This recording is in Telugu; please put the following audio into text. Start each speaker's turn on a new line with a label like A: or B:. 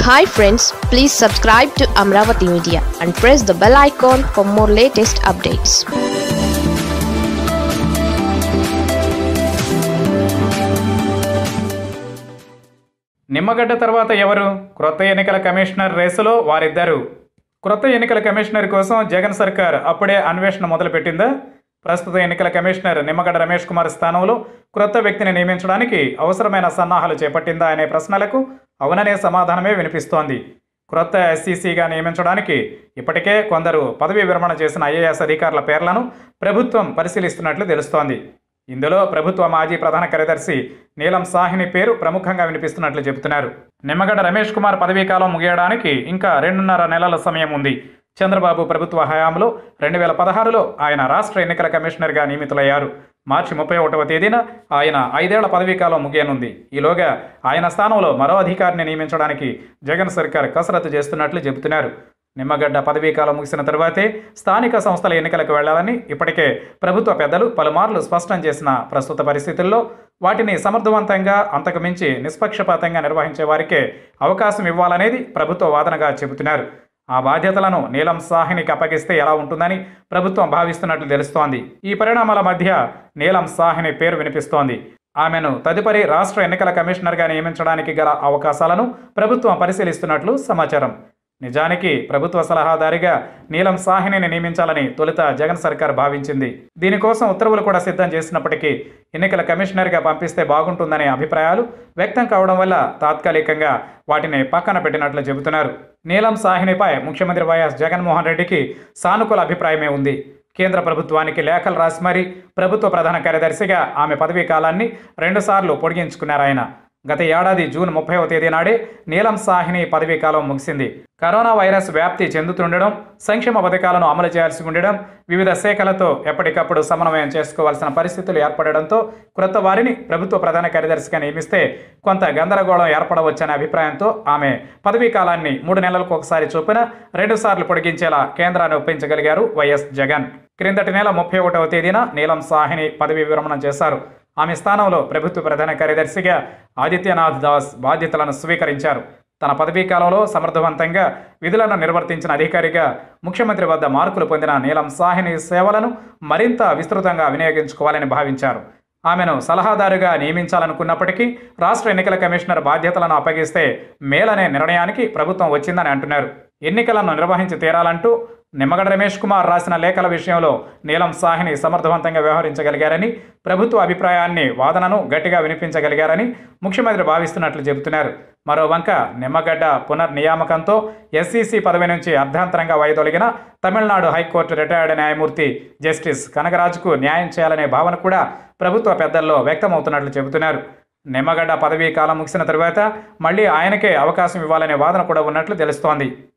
A: hi friends please subscribe to Amaravati media and press the bell icon for more latest updates
B: Nimmagadda తర్వాత ఎవరు క్రొత్త ఎన్నికల కమిషనర్ రేసులో వారిద్దరు క్రొత్త ఎన్నికల కమిషనర్ కోసం జగన్ సర్కార్ అప్పుడే అన్వేషణ మొదలుపెట్టిందా ప్రస్తుత ఎన్నికల కమిషనర్ నిమ్మగడ్డ రమేష్ కుమార్ స్థానంలో క్రొత్త వ్యక్తిని నియమించడానికి అవసరమైన సన్నాహాలు చేపట్టిందా అనే ప్రశ్నలకు అవుననే సమాధానమే వినిపిస్తోంది క్రొత్త ఎస్సీసీగా నియమించడానికి ఇప్పటికే కొందరు పదవీ విరమణ చేసిన ఐఏఎస్ అధికారుల పేర్లను ప్రభుత్వం పరిశీలిస్తున్నట్లు తెలుస్తోంది ఇందులో ప్రభుత్వ మాజీ ప్రధాన కార్యదర్శి నీలం సాహిని పేరు ప్రముఖంగా వినిపిస్తున్నట్లు చెబుతున్నారు నిమ్మగడ్డ రమేష్ కుమార్ పదవీకాలం ముగియడానికి ఇంకా రెండున్నర నెలల సమయం ఉంది చంద్రబాబు ప్రభుత్వ హయాంలో రెండు వేల పదహారులో ఆయన రాష్ట్ర ఎన్నికల కమిషనర్గా నియమితులయ్యారు మార్చి ముప్పై ఒకటవ తేదీన ఆయన ఐదేళ్ల పదవీకాలం ముగియనుంది ఈలోగా ఆయన స్థానంలో మరో అధికారిని నియమించడానికి జగన్ సర్కార్ కసరత్తు చేస్తున్నట్లు చెబుతున్నారు నిమ్మగడ్డ పదవీకాలం ముగిసిన తరువాతే స్థానిక సంస్థల ఎన్నికలకు వెళ్లాలని ఇప్పటికే ప్రభుత్వ పెద్దలు పలుమార్లు స్పష్టం చేసిన ప్రస్తుత పరిస్థితుల్లో వాటిని సమర్థవంతంగా అంతకు మించి నిష్పక్షపాతంగా నిర్వహించే వారికే అవకాశం ఇవ్వాలనేది ప్రభుత్వ వాదనగా చెబుతున్నారు ఆ బాధ్యతలను నీలం సాహ్నికి అప్పగిస్తే ఎలా ఉంటుందని ప్రభుత్వం భావిస్తున్నట్లు తెలుస్తోంది ఈ పరిణామాల మధ్య నీలం సాహ్ని పేరు వినిపిస్తోంది ఆమెను తదుపరి రాష్ట్ర ఎన్నికల కమిషనర్గా నియమించడానికి గల అవకాశాలను ప్రభుత్వం పరిశీలిస్తున్నట్లు సమాచారం నిజానికి ప్రభుత్వ సలహాదారిగా నీలం సాహినిని నియమించాలని తొలుత జగన్ సర్కార్ భావించింది దీనికోసం ఉత్తర్వులు కూడా సిద్ధం చేసినప్పటికీ ఎన్నికల కమిషనర్గా పంపిస్తే బాగుంటుందనే అభిప్రాయాలు వ్యక్తం కావడం వల్ల తాత్కాలికంగా వాటిని పక్కన పెట్టినట్లు చెబుతున్నారు నీలం సాహినిపై ముఖ్యమంత్రి వైఎస్ జగన్మోహన్ రెడ్డికి సానుకూల అభిప్రాయమే ఉంది కేంద్ర ప్రభుత్వానికి లేఖలు రాసి మరీ ప్రభుత్వ ప్రధాన కార్యదర్శిగా ఆమె పదవీ కాలాన్ని రెండుసార్లు పొడిగించుకున్నారు ఆయన గత ఏడాది జూన్ ముప్పైవ తేదీ నాడే నీలం సాహిని పదవీ కాలం ముగిసింది కరోనా వైరస్ వ్యాప్తి చెందుతుండడం సంక్షేమ పథకాలను అమలు చేయాల్సి ఉండడం వివిధ శాఖలతో ఎప్పటికప్పుడు సమన్వయం చేసుకోవాల్సిన పరిస్థితులు ఏర్పడడంతో క్రొత్త వారిని ప్రభుత్వ ప్రధాన కార్యదర్శిగా నియమిస్తే కొంత గందరగోళం ఏర్పడవచ్చనే అభిప్రాయంతో ఆమె పదవీ కాలాన్ని మూడు నెలలకు ఒకసారి చొప్పున రెండుసార్లు పొడిగించేలా కేంద్రాన్ని ఒప్పించగలిగారు వైఎస్ జగన్ క్రిందటి నెల ముప్పై ఒకటవ తేదీన నీలం సాహిని పదవీ విరమణ చేశారు ఆమె స్థానంలో ప్రభుత్వ ప్రధాన కార్యదర్శిగా ఆదిత్యనాథ్ దాస్ బాధ్యతలను స్వీకరించారు తన పదవీ కాలంలో సమర్థవంతంగా విధులను నిర్వర్తించిన అధికారిగా ముఖ్యమంత్రి వద్ద మార్కులు పొందిన నీలం సాహిని సేవలను మరింత విస్తృతంగా వినియోగించుకోవాలని భావించారు ఆమెను సలహాదారుగా నియమించాలనుకున్నప్పటికీ రాష్ట్ర ఎన్నికల కమిషనర్ బాధ్యతలను అప్పగిస్తే మేలనే నిర్ణయానికి ప్రభుత్వం వచ్చిందని అంటున్నారు ఎన్నికలను నిర్వహించి తీరాలంటూ నిమ్మగడ్డ రమేష్ కుమార్ రాసిన లేఖల విషయంలో నీలం సాహిని సమర్థవంతంగా వ్యవహరించగలిగారని ప్రభుత్వ అభిప్రాయాన్ని వాదనను గట్టిగా వినిపించగలిగారని ముఖ్యమంత్రి భావిస్తున్నట్లు చెబుతున్నారు మరో వంక నిమ్మగడ్డ పునర్నియామకంతో ఎస్సీసీ పదవి నుంచి అర్ధాంతరంగా వైదొలిగిన తమిళనాడు హైకోర్టు రిటైర్డ్ న్యాయమూర్తి జస్టిస్ కనగరాజుకు న్యాయం చేయాలనే భావన కూడా ప్రభుత్వ పెద్దల్లో వ్యక్తమవుతున్నట్లు చెబుతున్నారు నిమ్మగడ్డ పదవీ కాలం ముగిసిన తరువాత మళ్ళీ ఆయనకే అవకాశం ఇవ్వాలనే వాదన కూడా ఉన్నట్లు తెలుస్తోంది